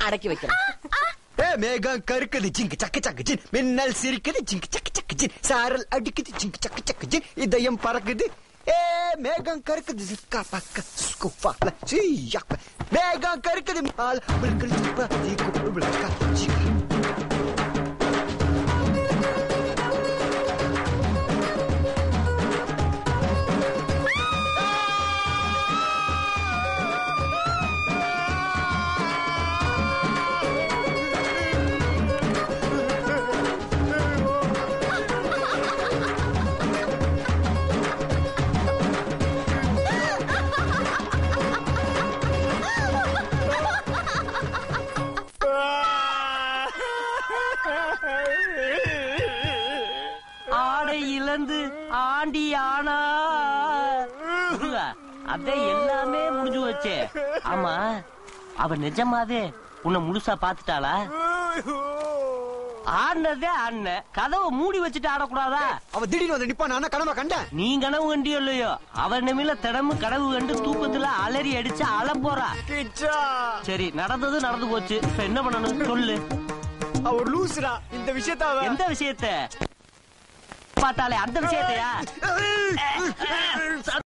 அடக்கி வைக்கிறேன் ஏ மேகம் கருக்குது ஜிங்கு சக்கு சக்கு ஜின் மின்னல் சிரிக்குது ஜிங்கு சக்கு சக்கு ஜின் சாரல் அடிக்குது ஜிங்கு சக்கு சக்கு ஜின் இதயம் பறக்குது ஏ மேகம் கருக்குது சிக்கா பக்க சுக்கு பால சீயா மேகம் கருக்குது ஆல் பிள்கள் சுப்பா ஜீக்கு பிள்கா ஜீக்கு ஆடை இழந்து ஆண்டி ஆனா முருகா, அதான் எல்லாமே முடிஞ்சு வச்சே ஆமா அவ நிஜமாவே உன்னை முழுசா பாத்துட்டாளா ஆடினதே ஆடின கதவை மூடி வச்சுட்டு ஆடக்கூடாதா அவ திடீர்னு வந்து நிப்பா நான் கனவா கண்டேன் நீ கனவு கண்டியோ இல்லையோ அவன் நிமில தினமும் கனவு கண்டு தூக்கத்துல அலறி அடிச்சு அழ போறா கிச்சா சரி நடந்தது நடந்து போச்சு இப்ப என்ன பண்ணணும் சொல்லு அவ ஒரு லூசுடா இந்த விஷயத்த அவ எந்த விஷயத்த பார்த்தாலே அந்த விஷயத்தையா